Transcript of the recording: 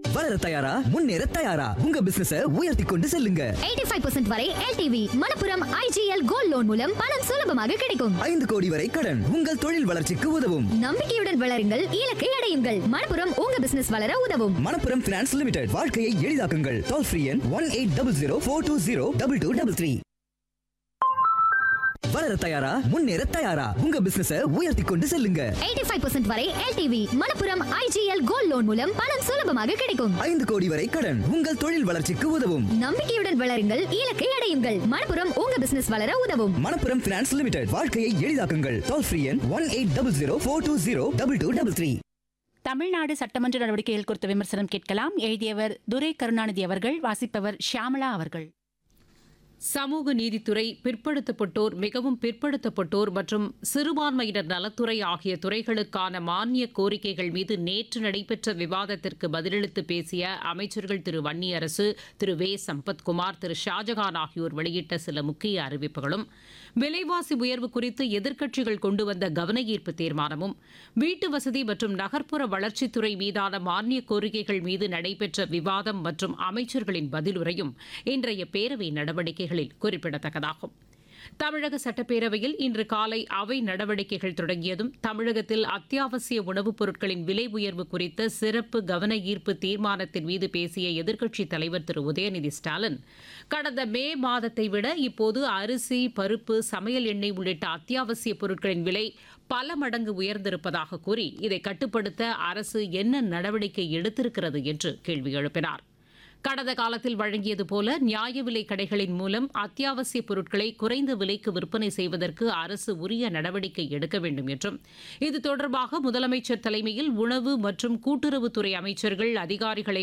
வளர தயாரா முன்னேற தயாரா உங்க பிசினஸ உயர்த்தி கொண்டு செல்லுங்க 85% வரை LTV Manappuram IGL gold loan மூலம் பணம் சுலபமாக கிடைக்கும் ஐந்து கோடி வரை கடன் உங்கள் தொழில் வளர்ச்சிக்கு உதவும் நம்பிக்கையுடன் வளருங்கள் இலக்கை அடையுங்கள் மணப்புரம் உங்க பிசினஸ் வளர உதவும் மணப்புரம் பினான்ஸ் லிமிடெட் வாழ்க்கையை எளிதாக்குங்கள் டோல் ஃப்ரீ எண் one eight double zero four two zero double two double three வளர தயாரா முன்னேற தயாரா உங்க பிசினஸ உயர்த்தி கொண்டு செல்லுங்க 85% வரை LTV Manappuram IGL gold loan மூலம் பணம் சுலபமாக கிடைக்கும் ஐந்து கோடி வரை கடன் உங்கள் தொழில் வளர்ச்சிக்கு உதவும் நம்பிக்கையுடன் வளருங்கள் இலக்கை அடையுங்கள் மணப்புரம் உங்க பிசினஸ் வளர உதவும் மணப்புரம் பினான்ஸ் லிமிடெட் வாழ்க்கையை எளிதாக்குங்கள் டோல் ஃப்ரீ எண் one eight double zero four two zero double two double three Tamil Nadu சட்டமன்ற நடவடிக்கைகள் குறித்த விமர்சனம் கேட்கலாம் எழுதியவர் துரை கருணாநிதி அவர்கள் வாசிப்பவர் ஷியாமளா அவர்கள் சமூக நீதித்துறை பிற்படுத்தப்பட்டோர் மிகவும் பிற்படுத்தப்பட்டோர் மற்றும் சிறுபான்மையினர் நலத்துறை ஆகிய துறைகளுக்கான மானிய கோரிக்கைகள் மீது நேற்று நடைபெற்ற விவாதத்திற்கு பதிலளித்து பேசிய அமைச்சர்கள் திரு வன்னியரசு திரு வே சம்பத்குமார் திரு ஷாஜகான் ஆகியோர் வெளியிட்ட சில முக்கிய அறிவிப்புகளும் விலைவாசி உயர்வு குறித்து எதிர்க்கட்சிகள் கொண்டு வந்த கவன ஈர்ப்பு தீர்மானமும் வீட்டு வசதி மற்றும் நகர்ப்புற வளர்ச்சித்துறை மீதான மானிய கோரிக்கைகள் மீது நடைபெற்ற விவாதம் மற்றும் அமைச்சர்களின் பதிலுரையும் இன்றைய பேரவை நடவடிக்கைகளில் குறிப்பிடத்தக்கதாகும் தமிழக சட்டப்பேரவையில் இன்று காலை அவை நடவடிக்கைகள் தொடங்கியதும் தமிழகத்தில் அத்தியாவசிய உணவுப் பொருட்களின் விலை உயர்வு குறித்த சிறப்பு கவன ஈர்ப்பு தீர்மானத்தின் மீது பேசிய எதிர்க்கட்சித் தலைவர் திரு உதயநிதி ஸ்டாலின் கடந்த மே மாதத்தை விட இப்போது அரிசி பருப்பு சமையல் எண்ணெய் உள்ளிட்ட அத்தியாவசிய பொருட்களின் விலை பல மடங்கு உயர்ந்திருப்பதாக கூறி இதை கட்டுப்படுத்த அரசு என்ன நடவடிக்கை எடுத்திருக்கிறது என்று கேள்வி எழுப்பினார் கடந்த காலத்தில் வழங்கியது போல நியாய விலை கடைகளின் மூலம் அத்தியாவசிய பொருட்களை குறைந்த விலைக்கு விற்பனை செய்வதற்கு அரசு உரிய நடவடிக்கை எடுக்க வேண்டும் என்றும் இது தொடர்பாக முதலமைச்சர் தலைமையில் உணவு மற்றும் கூட்டுறவுத்துறை அமைச்சர்கள் அதிகாரிகளை